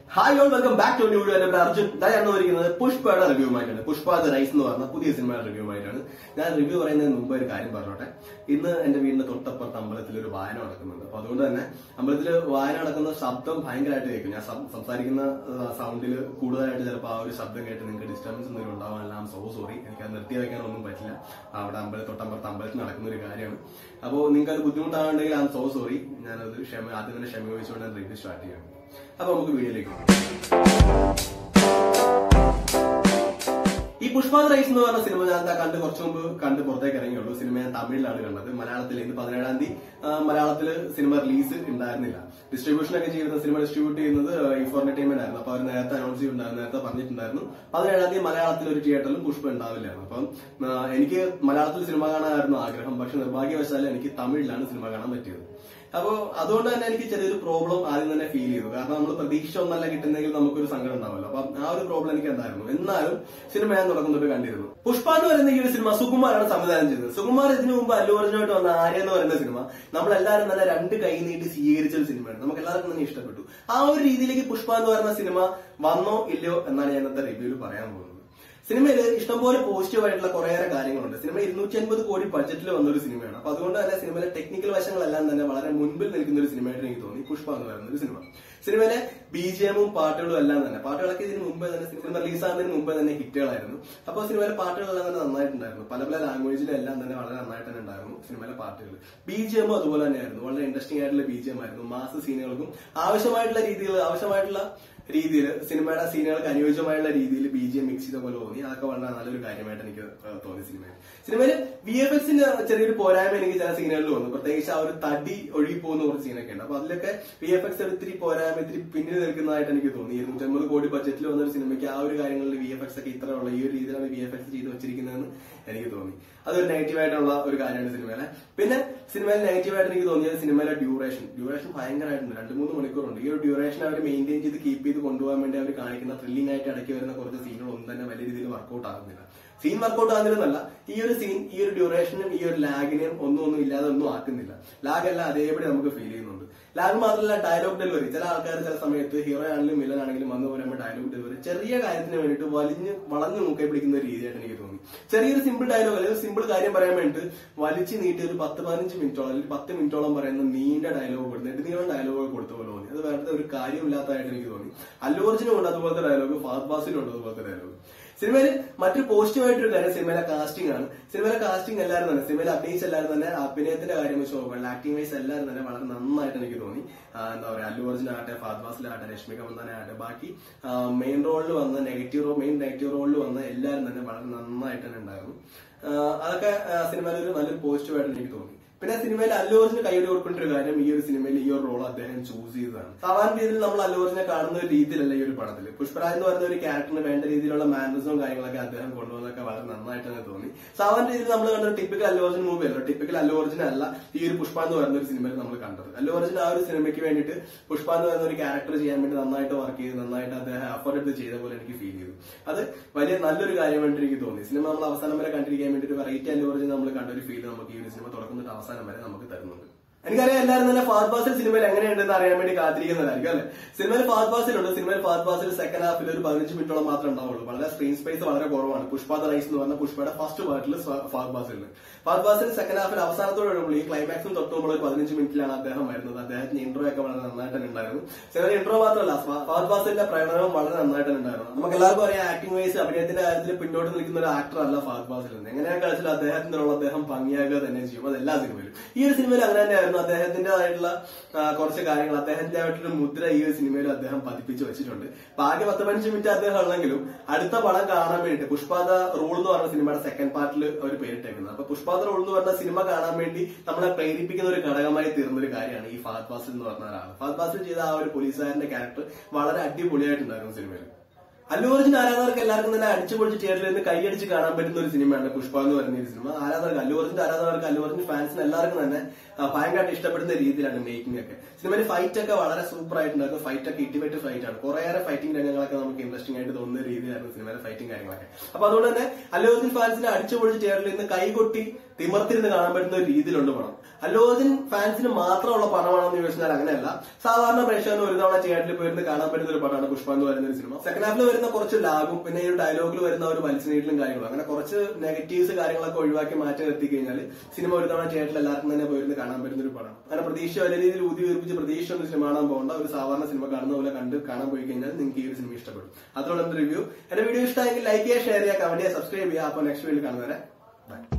hi all welcome back to new video എന്റെ പേര് അർജുൻ ഞാൻ എന്ന് പറയുന്നത് പുഷ്പയുടെ റിവ്യൂമായിട്ടാണ് പുഷ്പ ദ റൈസ് എന്ന് പറഞ്ഞ പുതിയ സിനിമയുടെ റിവ്യൂമായിട്ടാണ് ഞാൻ റിവ്യൂ പറയുന്നതിന് മുമ്പ് ഒരു കാര്യം പറഞ്ഞോട്ടെ ഇന്ന് എന്റെ വീടിന്റെ തൊട്ടപ്പുറത്ത് അമ്പലത്തിൽ ഒരു വായന നടക്കുന്നുണ്ട് അപ്പൊ അതുകൊണ്ട് തന്നെ അമ്പലത്തിൽ വായന നടക്കുന്ന ശബ്ദം ഭയങ്കരമായിട്ട് കേൾക്കും ഞാൻ സം- സംസാരിക്കുന്ന സൗണ്ടിൽ കൂടുതലായിട്ട് ചിലപ്പോൾ ആ ഒരു ശബ്ദം കേട്ട് നിങ്ങൾക്ക് ഡിസ്റ്റർബൻസ് എന്തെങ്കിലും ഉണ്ടാവാൻ സോ സോറി എനിക്ക് അത് നിർത്തി വെക്കാനൊന്നും പറ്റില്ല അവിടെ അമ്പലം തൊട്ടമ്പലത്ത് അമ്പലത്തിൽ നടക്കുന്ന ഒരു കാര്യമാണ് അപ്പോൾ നിങ്ങൾക്ക് അത് ബുദ്ധിമുട്ടാണെങ്കിൽ ആ സോ സോറി ഞാനത് ക്ഷമ ആദ്യം തന്നെ ക്ഷമ ചോദിച്ചുകൊണ്ട് റിവ്യൂ സ്റ്റാർട്ട് ചെയ്യാം അപ്പൊ നമുക്ക് വീഡിയോയിലേക്ക് പോകാം ഈ പുഷ്പ റൈസ് എന്ന് പറഞ്ഞ സിനിമ ഞാൻ എന്താ കണ്ട് കുറച്ചു മുമ്പ് കണ്ട് പുറത്തേക്ക് ഇറങ്ങിയുള്ളൂ സിനിമ ഞാൻ തമിഴിലാണ് കണ്ടത് മലയാളത്തിൽ ഇന്ന് പതിനേഴാം തീയതി ആ, മലയാളത്തിൽ സിനിമ റിലീസ് ഉണ്ടായിരുന്നില്ല ഡിസ്ട്രിബ്യൂഷൻ ഒക്കെ ചെയ്യുന്ന സിനിമ ഡിസ്ട്രിബ്യൂട്ട് ചെയ്യുന്നത് ഇൻഫോർ എന്റർടൈൻമെന്റ് ആയിരുന്നു അപ്പൊ അവർ നേരത്തെ അനൗൺസ് ചെയ്തിട്ടുണ്ടായിരുന്നു നേരത്തെ പറഞ്ഞിട്ടുണ്ടായിരുന്നു പതിനേഴാം തീയതി മലയാളത്തിൽ ഒരു തിയേറ്ററിലും പുഷ്പ ഉണ്ടാവില്ലായിരുന്നു അപ്പം ആ, എനിക്ക് മലയാളത്തിൽ സിനിമ കാണാനായിരുന്നു ആഗ്രഹം പക്ഷെ നിർഭാഗ്യവശാൽ എനിക്ക് തമിഴിലാണ് സിനിമ കാണാൻ പറ്റിയത് അപ്പോ അതുകൊണ്ട് തന്നെ എനിക്ക് ചെറിയൊരു പ്രോബ്ലം ആദ്യം തന്നെ ഫീൽ ചെയ്തു കാരണം നമ്മൾ പ്രതീക്ഷ ഒന്നല്ല കിട്ടുന്നെങ്കിൽ നമുക്കൊരു സങ്കടം ഉണ്ടാവുമല്ലോ അപ്പൊ ആ ഒരു പ്രോബ്ലം എനിക്ക് ഉണ്ടായിരുന്നു എന്നാലും സിനിമ ഞാൻ തുടങ്ങുന്നത് കണ്ടിരുന്നു പുഷ്പ എന്ന് പറയുന്ന ഈ ഒരു സിനിമ സുകുമാറാണ് സംവിധാനം ചെയ്തത് സുകുമാർ ഇതിനു മുമ്പ് അല്ലു അർജുനായിട്ട് വന്ന ആര്യ എന്ന് പറയുന്ന സിനിമ നമ്മളെല്ലാവരും തന്നെ രണ്ട് കൈ നീട്ടി സ്വീകരിച്ച ഒരു സിനിമയാണ് നമുക്ക് എല്ലാവർക്കും തന്നെ ഇഷ്ടപ്പെട്ടു ആ ഒരു രീതിയിലേക്ക് പുഷ്പ എന്ന് പറയുന്ന സിനിമ വന്നോ ഇല്ലയോ എന്നാണ് ഞാൻ ഇന്നത്തെ റിവ്യൂവിൽ പറയാൻ പോകുന്നത് സിനിമയിൽ ഇഷ്ടംപോലെ പോസിറ്റീവ് ആയിട്ടുള്ള കുറേയേറെ കാര്യങ്ങളുണ്ട് സിനിമ ഇരുന്നൂറ്റി അൻപത് കോടി ബഡ്ജറ്റിൽ വന്ന ഒരു സിനിമയാണ് അപ്പൊ അതുകൊണ്ട് തന്നെ സിനിമയിലെ ടെക്നിക്കൽ വശങ്ങളെല്ലാം തന്നെ വളരെ മുൻപിൽ നിൽക്കുന്ന ഒരു സിനിമയായിട്ട് എനിക്ക് തോന്നി പുഷ്പ എന്ന് പറയുന്ന ഒരു സിനിമ സിനിമയിലെ ബി ജി എമ്മും പാട്ടുകളും എല്ലാം തന്നെ പാട്ടുകളൊക്കെ ഇതിന് മുമ്പേ തന്നെ സിനിമ റിലീസാകുന്നതിന് മുമ്പേ തന്നെ ഹിറ്റുകളായിരുന്നു അപ്പോൾ സിനിമയിലെ പാട്ടുകളെല്ലാം തന്നെ നന്നായിട്ടുണ്ടായിരുന്നു പല പല ലാംഗ്വേജിലും എല്ലാം തന്നെ വളരെ നന്നായിട്ട് തന്നെ ഉണ്ടായിരുന്നു സിനിമയിലെ പാട്ടുകൾ ബി ജി എമ്മും അതുപോലെ തന്നെയായിരുന്നു വളരെ ഇൻട്രസ്റ്റിംഗ് ആയിട്ടുള്ള ബി ജി എം ആയിരുന്നു മാസ് സീനുകൾക്കും ആവശ്യമായിട്ടുള്ള രീതിയിൽ ആവശ്യമായിട്ടുള്ള രീതിയിൽ സിനിമയുടെ സീനുകൾക്ക് അനുയോജ്യമായുള്ള രീതിയിൽ ബി ജി എം മിക്സ് ചെയ്ത പോലെ തോന്നി അതൊക്കെ വളരെ നല്ലൊരു കാര്യമായിട്ട് എനിക്ക് ഏഹ് തോന്നി സിനിമയിൽ സിനിമയിൽ വി എഫ് എക്സിന്റെ ചെറിയൊരു പോരായ്മ എനിക്ക് ചില സീനുകളിൽ വന്നു പ്രത്യേകിച്ച് ആ ഒരു തടി ഒഴുകി പോകുന്ന കുറച്ച് സീനൊക്കെ ഉണ്ട് അപ്പൊ അതിലൊക്കെ വി എഫ് എക്സ് ഇത്തിരി പോരായ്മ ഇത്തിരി പിന്നിൽ നിൽക്കുന്നതായിട്ട് എനിക്ക് തോന്നി ഇരുന്നൂറ്റമ്പത് കോടി ബഡ്ജറ്റിൽ വന്ന ഒരു സിനിമയ്ക്ക് ആ ഒരു കാര്യങ്ങളിൽ വി എഫ് എക്സ് ഒക്കെ ഇത്ര ഉള്ള ഈ ഒരു രീതിയിലാണ് വി എഫ് എക്സ് ചെയ്ത് വെച്ചിരിക്കുന്നതെന്ന് എനിക്ക് തോന്നി അതൊരു നെഗറ്റീവ് ആയിട്ടുള്ള ഒരു കാര്യമാണ് സിനിമയിലെ പിന്നെ സിനിമയിൽ നെഗറ്റീവ് ആയിട്ട് എനിക്ക് തോന്നിയത് സിനിമയിലെ ഡ്യൂറേഷൻ ഡ്യൂറേഷൻ ഭയങ്കരമായിട്ടുണ്ട് രണ്ട് മൂന്ന് മണിക്കൂറുണ്ട് ഈ ഒരു ഡ്യൂറേഷൻ അവർ മെയിൻറ്റെയിൻ ചെയ്ത് കീപ്പ് ചെയ്ത് കൊണ്ടുപോകാൻ വേണ്ടി അവർ കാണിക്കുന്ന ത്രില്ലിംഗ് ആയിട്ട് ഇടയ്ക്ക് വരുന്ന കുറച്ച് സീനുകളൊന്നും തന്നെ വലിയ രീതിയിൽ വർക്കൗട്ട് ആകുന്നില്ല സീൻ വർക്കൗട്ട് ആകുന്നില്ലെന്നല്ല ഈ ഒരു സീൻ ഈ ഒരു ഡ്യൂറേഷനും ഈ ഒരു ലാഗിനെയും ഒന്നും ഒന്നും ഇല്ലാതെ ഒന്നും ആക്കുന്നില്ല ലാഗ് എല്ലാം അതേപടി നമുക്ക് ഫീൽ ചെയ്യുന്നുണ്ട് ലാഗ് മാത്രമല്ല ഡയലോഗ് ഡെലിവറി ചില ആൾക്കാർ ചില സമയത്ത് ഹീറോ ആണെങ്കിലും വില്ലൻ ആണെങ്കിലും വന്നു പറയുമ്പോൾ ഡയലോഗ് ഡെലിവറി ചെറിയ കാര്യത്തിന് വേണ്ടിയിട്ട് വലിഞ്ഞ് വളഞ്ഞു മൂക്കെ പിടിക്കുന്ന ഒരു രീതിയായിട്ട് എനിക്ക് തോന്നി ചെറിയൊരു സിമ്പിൾ ഡയലോഗ് അല്ലെങ്കിൽ സിമ്പിൾ കാര്യം പറയാൻ വേണ്ടിയിട്ട് വലിച്ചു നീട്ടി ഒരു പത്ത് പതിനഞ്ച് മിനിറ്റോളം അല്ലെങ്കിൽ പത്ത് മിനിറ്റോളം പറയുന്ന നീണ്ട ഡയലോഗ് കൊടുത്ത് നെടുനീളം ഡയലോഗ് കൊടുത്ത പോലെ തോന്നി അത് വെറുതെ ഒരു കാര്യമില്ലാത്തതായിട്ട് എനിക്ക് തോന്നി അല്ലു അർജുനും ഉണ്ട് അതുപോലത്തെ ഡയലോഗ് ഫാദ് ബാസിനും ഉണ്ട് അതുപോലത്തെ ഡയലോഗ് സിനിമയിൽ മറ്റൊരു പോസിറ്റീവ് ആയിട്ടൊരു കാര്യം സിനിമയിലെ കാസ്റ്റിംഗ് ആണ് സിനിമയിലെ കാസ്റ്റിംഗ് എല്ലാവരും തന്നെ സിനിമയിൽ അഭിനയിച്ച എല്ലാവരും തന്നെ അഭിനയത്തിന്റെ കാര്യം വെച്ച് നോക്കുകയാണെങ്കിൽ ആക്ടിംഗ് വൈസ് എല്ലാവരും തന്നെ വളരെ നന്നായിട്ട് എനിക്ക് തോന്നി ആ, എന്താ പറയാ അല്ലു അർജുൻ ആട്ടെ ഫാദ് ബാസിലാട്ടെ രശ്മിക മന്ദാന ആട്ടെ ബാക്കി മെയിൻ റോളിൽ വന്ന നെഗറ്റീവ് റോൾ മെയിൻ നെഗറ്റീവ് റോളിൽ വന്ന എല്ലാവരും തന്നെ വളരെ നന്നായിട്ട് തന്നെ ഉണ്ടായിരുന്നു ആ, അതൊക്കെ ആ, സിനിമയിൽ ഒരു നല്ലൊരു പോസിറ്റീവ് ആയിട്ട് എനിക്ക് തോന്നി പിന്നെ സിനിമയിൽ അല്ലു അർജുന് കൈയ്യടി കൊടുക്കേണ്ട ഒരു കാര്യം ഈ ഒരു സിനിമയിൽ ഈ ഒരു റോൾ അദ്ദേഹം ചൂസ് ചെയ്തതാണ് സാധാരണ രീതിയിൽ നമ്മൾ അല്ലു അർജുനെ കാണുന്ന ഒരു രീതിയിലല്ല ഈ ഒരു പടത്തിൽ പുഷ്പരാജ് എന്ന് പറയുന്ന ഒരു ക്യാരക്ടറിന് വേണ്ട രീതിയിലുള്ള മാനറിസവും കാര്യങ്ങളൊക്കെ അദ്ദേഹം കൊണ്ടുവന്നൊക്കെ വളരെ നന്നായിട്ട് തന്നെ തോന്നി സാധാരണ രീതിയിൽ നമ്മൾ കണ്ട ടിപ്പിക്കൽ അല്ലു അർജുൻ മൂവി അല്ല ടിപ്പിക്കൽ അല്ലു അർജുൻ അല്ല ഈ ഒരു പുഷ്പ എന്ന് പറയുന്ന ഒരു സിനിമയിൽ നമ്മൾ കണ്ടത് അല്ലു അർജുൻ ആ ഒരു സിനിമയ്ക്ക് വേണ്ടിയിട്ട് പുഷ്പ എന്ന് പറയുന്ന ഒരു ക്യാരക്ടർ ചെയ്യാൻ വേണ്ടി നന്നായിട്ട് വർക്ക് ചെയ്ത് നന്നായിട്ട് അദ്ദേഹം എഫർട്ട് എടുത്ത് ചെയ്ത പോലെ എനിക്ക് ഫീൽ ചെയ്തു അത് വലിയ നല്ലൊരു കാര്യമായിട്ട് എനിക്ക് തോന്നി സിനിമ നമ്മൾ അവസാനം വരെ കണ്ടിരിക്കാൻ വേണ്ടി ഒരു വെറൈറ്റി അല്ലു അർജുൻ നമ്മൾ കണ്ട ഒരു ഫീൽ നമുക്ക് ഈ ഒരു സിനിമ തുടങ്ങുന്നിട്ട് അവസാനം വരെ നമുക്ക് തരുന്നുണ്ട് എനിക്കറിയാം എല്ലാവരും തന്നെ ഫാദ് ബാസിൽ സിനിമയിൽ എങ്ങനെയുണ്ടെന്ന് അറിയാൻ വേണ്ടി കാത്തിരിക്കുന്നതായിരിക്കും അല്ലെ സിനിമയിൽ ഫാദ് ബാസിലുണ്ട് സിനിമയിൽ ഫാദ് ബാസിൽ സെക്കൻഡ് ഹാഫിൽ ഒരു പതിനഞ്ച് മിനിറ്റോളം മാത്രമേ ഉണ്ടാവുള്ളൂ വളരെ സ്ക്രീൻ സ്പേസ് വളരെ കുറവാണ് പുഷ്പ ദ റൈസ് എന്ന് പറഞ്ഞ പുഷ്പയുടെ ഫസ്റ്റ് പാർട്ടിൽ ഫാദ് ബാസിലുണ്ട് ഫാദ് ബാസിൽ സെക്കൻഡ് ഹാഫിൽ അവസാനത്തോടെ വരുമ്പോൾ ഈ ക്ലൈമാക്സും തൊട്ടുമ്പോൾ ഒരു പതിനഞ്ച് മിനിറ്റിലാണ് അദ്ദേഹം വരുന്നത് അദ്ദേഹത്തിന്റെ ഇൻട്രോ ഒക്കെ വളരെ നന്നായിട്ട് തന്നെ ഉണ്ടായിരുന്നു സിനിമ ഇൻട്രോ മാത്രമല്ല ഫാദ് ബാസിന്റെ പ്രകടനവും വളരെ നന്നായിട്ട് തന്നെ ഉണ്ടായിരുന്നു നമുക്ക് എല്ലാവർക്കും അറിയാം ആക്ടിംഗ് വൈസ് അഭിനയത്തിന്റെ കാര്യത്തിൽ പിന്നോട്ട് നിൽക്കുന്ന ഒരു ആക്ടർ അല്ല ഫാദ് ബാസിൽ നിന്ന് എങ്ങനെയാണ് കളിച്ചാൽ അദ്ദേഹത്തിന്റെ റോൾ അദ്ദേഹം ഭംഗിയാക്കുക തന്നെ ചെയ്യും അത് എല്ലാ സിനിമയിലും ഈ ഒരു സിനിമയിൽ അങ്ങനെ തന്നെയായിരുന്നു അദ്ദേഹത്തിന്റേതായിട്ടുള്ള ആ, കുറച്ച് കാര്യങ്ങൾ അദ്ദേഹത്തിന്റെ ആയിട്ടുള്ള മുദ്ര ഈ ഒരു സിനിമയിൽ അദ്ദേഹം പതിപ്പിച്ച് വെച്ചിട്ടുണ്ട് ബാക്കി പത്ത് പതിനഞ്ച് മിനിറ്റ് അദ്ദേഹം ഉള്ളെങ്കിലും അടുത്ത പടം കാണാൻ വേണ്ടിയിട്ട് പുഷ്പാത റൂൾ എന്ന് പറഞ്ഞ സിനിമയുടെ സെക്കൻഡ് പാർട്ടിൽ അവർ പേരിട്ടേക്കുന്നത് അപ്പൊ പുഷ്പാത റൂൾ എന്ന് പറഞ്ഞ സിനിമ കാണാൻ വേണ്ടി നമ്മളെ പ്രേരിപ്പിക്കുന്ന ഒരു ഘടകമായി തീർന്ന ഒരു കാര്യമാണ് ഈ ഫാദ് ബാസിൽ എന്ന് പറഞ്ഞ ഒരാൾ ഫാദ് ബാസിൽ ചെയ്ത ആ ഒരു പോലീസുകാരന്റെ ക്യാരക്ടർ വളരെ അടിപൊളിയായിട്ടുണ്ടായിരുന്നു സിനിമയിൽ അല്ലു അർജുൻ ആരാധകർക്ക് എല്ലാവർക്കും തന്നെ അടിച്ചു പൊളിച്ച് തിയേറ്ററിൽ നിന്ന് കൈയടിച്ച് കാണാൻ പറ്റുന്ന ഒരു സിനിമയാണ് പുഷ്പ എന്ന് പറയുന്ന ഒരു സിനിമ ആരാധകർക്ക് അല്ലു അർജുന്റെ ആരാധകർക്ക് അല്ലു അർജുൻ ഫാൻസിന് എല്ലാവർക്കും തന്നെ ആ, ഭയങ്കരമായിട്ട് ഇഷ്ടപ്പെടുന്ന രീതിയിലാണ് മേക്കിംഗ് ഒക്കെ സിനിമയിൽ ഫൈറ്റ് ഒക്കെ വളരെ സൂപ്പർ ആയിട്ടുണ്ടായിരുന്നു ഫൈറ്റ് ഒക്കെ ഇട്ടിവെറ്റ് ഫൈറ്റ് ആണ് കുറേയേറെ ഫൈറ്റിംഗ് രംഗങ്ങളൊക്കെ നമുക്ക് ഇൻട്രസ്റ്റിംഗ് ആയിട്ട് തോന്നുന്ന രീതിയിലായിരുന്നു സിനിമയിലെ ഫൈറ്റിംഗ് കാര്യങ്ങളൊക്കെ അപ്പൊ അതുകൊണ്ട് തന്നെ അല്ലു അർജുൻ ഫാൻസിനെ അടിച്ചുപൊളിച്ച് ചേർന്ന് ഇന്ന് കൈകൊട്ടി തിമർത്തിരുന്ന് കാണാൻ പറ്റുന്ന ഒരു രീതിയിലുണ്ട് പണം അല്ലു അർജുൻ ഫാൻസിന് മാത്രമുള്ള പടമാണോ എന്ന് ചോദിച്ചാൽ അങ്ങനെയല്ല സാധാരണ പ്രേക്ഷകന് ഒരു തവണ തിയേറ്ററിൽ പോയിരുന്ന് കാണാൻ പറ്റുന്ന ഒരു പടമാണ് പുഷ്പ എന്ന് പറയുന്ന ഒരു സിനിമ സെക്കൻഡ് ഹാഫിൽ വരുന്ന കുറച്ച് ലാഗും പിന്നെ ഈ ഒരു ഡയലോഗിൽ വരുന്ന ഒരു വലിച്ചുനീട്ടലും കാര്യങ്ങളും അങ്ങനെ കുറച്ച് നെഗറ്റീവ്സ് കാര്യങ്ങളൊക്കെ ഒഴിവാക്കി മാറ്റി നിർത്തി കഴിഞ്ഞാൽ സിനിമ ഒരു തവണ തിയേറ്ററിൽ എല്ലാവർക്കും തന്നെ പോയിരുന്ന് കാണാൻ പറ്റുന്ന ഒരു പടം അങ്ങനെ പ്രതീക്ഷ വലിയ രീതിയിൽ ഊതി വീർപ്പിച്ച് പ്രതീക്ഷ ഒന്നും സിനിമ കാണാൻ പോകണ്ട ഒരു സാധാരണ സിനിമ കാണുന്ന പോലെ കണ്ട് കാണാൻ പോയി കഴിഞ്ഞാൽ നിങ്ങൾക്ക് ഈ ഒരു സിനിമ ഇഷ്ടപ്പെടും അതിനുള്ള റിവ്യൂ എന്റെ വീഡിയോ ഇഷ്ടമായെങ്കിൽ ലൈക്ക് ചെയ്യുക ഷെയർ ചെയ്യുക കമന്റ് ചെയ്യുക സബ്സ്ക്രൈബ് ചെയ്യുക അപ്പോൾ നെക്സ്റ്റ് വീഡിയോ കാണുന്നവരെ ബൈ